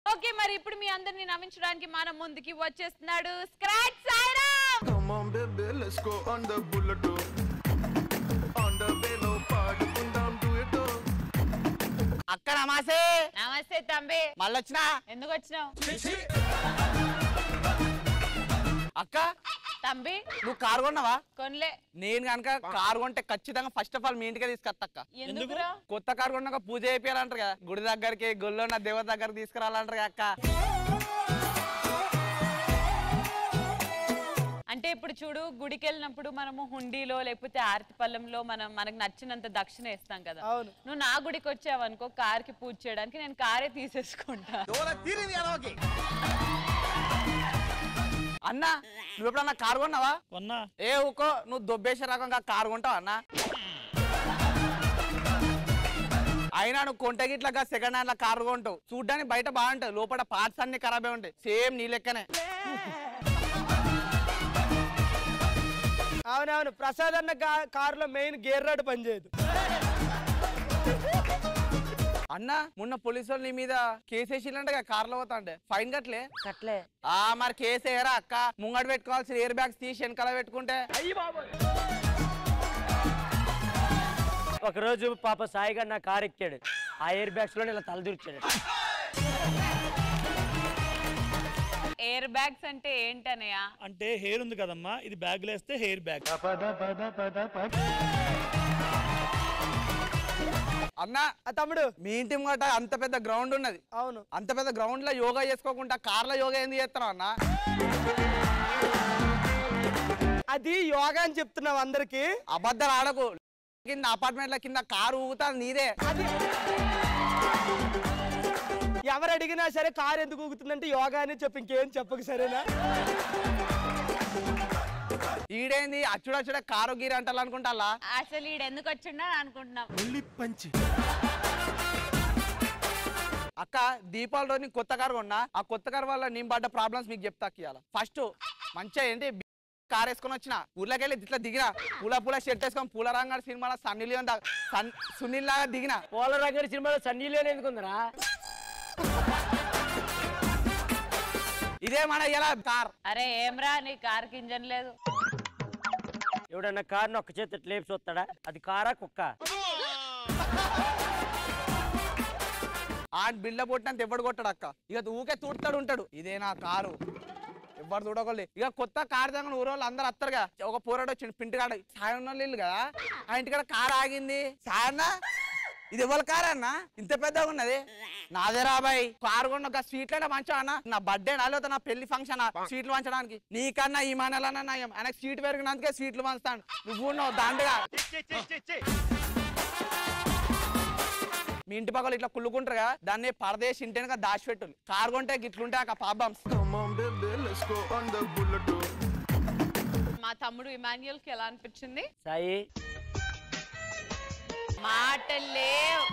Okay మరి ఇప్పుడు మీ అందరిని నవ్వించడానికి మన ముందుకి వచ్చేస్తున్నాడు scratch Saira Come on, baby, let's go on the bullet. On the bellow, పాడుకుందాం duet. అక్క నమాసే నమస్తే తంబి మళ్ళొచ్చినా ఎందుకు వచ్చినావు అక్క తంబి నువ్వు కారు కొన్నావా కొనలే నేను కనుక కారు కొంటే ఖచ్చితంగా ఫస్ట్ ఆఫ్ ఆల్ మీ ఇంటికే తీసుకొస్తా అక్క ఎందుకురా కొత్త కారు కొన్నాక పూజ చేయాలంటారు కదా గుడి దగ్గరికి గుళ్ళో ఉన్న దేవత దగ్గరికి తీసుకురావాలంటారు కదా అక్క అంటే ఇప్పుడు చూడు గుడికి వెళ్ళినప్పుడు మనము హుండీలో లేకపోతే ఆరతి పళ్ళంలో మనం మనకు నచ్చినంత దక్షిణ ఇస్తాం కదా అవును. నువ్వు నా గుడికి వచ్చావనుకో కార్ కి పూజ చేయడానికి నేను కారే తీసేసుకుంటా అన్న నువ్వు ఎప్పుడన్నా కారు కొన్నావా కొన్నా ఏ ఊకో నువ్వు దొబ్బేసే రకంగా కారు కొంటావు అన్న అయినా నువ్వు కొంట గిట్లగా సెకండ్ హ్యాండ్ లా కారు కొంటావు చూడ్డానికి బయట బాగుంటాయి లోపల పార్ట్స్ అన్ని ఖరాబే ఉంటాయి సేమ్ నీ లెక్కనే అవునవును ప్రసాద్ అన్న కా- కారులో మెయిన్ గేర్ రాడ్ పనిచేయదు అన్న మొన్న పోలీసు వాళ్ళు నీ మీద కేసు వేసిందంట కార్లో పోతా అంటే ఫైన్ కట్టలే కట్లే ఆ మరి కేసు వేయరా అక్క ముంగడు పెట్టుకోవాల్సిన ఎయిర్ బ్యాగ్స్ తీసి వెనకాల పెట్టుకుంటే ఒకరోజు పాప సాయి గారు నా కార్ ఎక్కాడు ఆ ఎయిర్ బ్యాగ్స్ లో ఇలా తలదూర్చాడు ఎయిర్ బ్యాగ్స్ అంటే ఏంటనయా అంటే హెయిర్ ఉంది కదమ్మా ఇది బ్యాగ్ వేస్తే హెయిర్ బ్యాగ్ అన్న ఆ తమ్ముడు మీ ఇంటి ముంగట అంత పెద్ద గ్రౌండ్ ఉన్నది అవును అంత పెద్ద గ్రౌండ్ లో యోగా చేసుకోకుండా కార్లో యోగా ఏంది చేస్తున్నావు అన్న అది యోగా అని చెప్తున్నావు అందరికి అబద్ధాలు ఆడకు కింద అపార్ట్మెంట్ల కింద కారు ఊగుతా నీదే ఎవరు అడిగినా సరే కారు ఎందుకు ఊగుతుందంటే యోగా అని చెప్పి ఇంకేం చెప్పకు సరేనా ఈడేంది అచ్చుడచ్చుడ కారు గీరు అంటారు అనుకుంటా అసలు ఈడు ఎందుకు వచ్చిండ అనుకుంటున్నాం అక్క దీపావళి రోజు నేను కొత్త కారు కొన్నా ఆ కొత్త కారు వల్ల నేను పడ్డ ప్రాబ్లమ్స్ మీకు చెప్తా ఇవాళ ఫస్ట్ మంచిగా ఏంటి కార్ వేసుకొని వచ్చిన ఊర్లోకి వెళ్ళి ఇట్లా దిగిన పూల పూల షర్ట్ వేసుకొని పూల రంగారు సినిమాలో సన్నీ లియోన్ దా- సన్ సునీల్ లాగా దిగిన పోల రంగడి సినిమాలో సన్నీ లేని ఎందుకుందరా ఇదే మన ఇలా కార్ అరే ఏమ్రా నీ కార్కి ఇంజన్ లేదు ఎవడన్నా కార్ని ఒక్క చేతి ఇట్లా లేపి చూస్తాడా అది కారా కుక్క ఆ బిల్డ కొట్టినంత ఎవడు కొట్టాడు అక్క ఇక ఊకే తూడతాడు ఉంటాడు ఇదే నా కారు ఎవరు చూడకోలే ఇక కొత్త కారు దగ్గర ఊరోళ్ళు అందరు వస్తారుగా ఒక పోరాడు వచ్చిండు పింటికాడ సాయం ఇల్లు కదా ఆ ఇంటికాడ కారు ఆగింది సాయన్న ఇది ఎవరి కారు అన్న ఇంత పెద్దగా ఉన్నది నాదే రాబాయ్ కారు కొన్న ఒక స్వీట్లైనా మంచిగా అన్న నా బర్త్డే నా లేకపోతే నా పెళ్లి ఫంక్షన్ స్వీట్లు పంచడానికి నీకన్నా ఈ మనలన్నా నయం ఆయనకు స్వీట్ పెరిగినందుకే స్వీట్లు పంచుతాను నువ్వు ఉన్నావు దండగా మీ ఇంటి పక్కల ఇట్లా కుళ్ళుకుంటారు కదా దాన్ని పరదేశ్ ఇంటేనక దాచిపెట్టు కారు కొంటే గిట్లుంటే ఆ పాపమ్స్ Come on, baby, let's go on the bullet. మా తమ్ముడు ఇమాన్యుయల్ కి ఎలా అనిపించింది సాయి మాటలే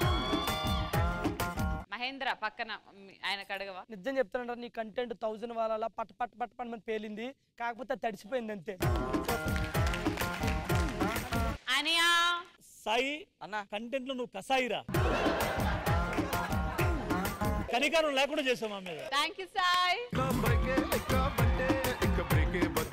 మహేంద్ర పక్కన మీ- ఆయనకు అడగవా నిజం చెప్తానంటారు నీ కంటెంట్ థౌజండ్ వాళ్ళ పట్ పట్ పట్ పట్ మన పేలింది కాకపోతే అది తడిసిపోయింది అంతే అనియా సాయి అన్న కంటెంట్ లో నువ్వు కసాయిరా కనికారం లేకుండా చేసావు మా మీద thank you Sai Kabake, kabate, ik breek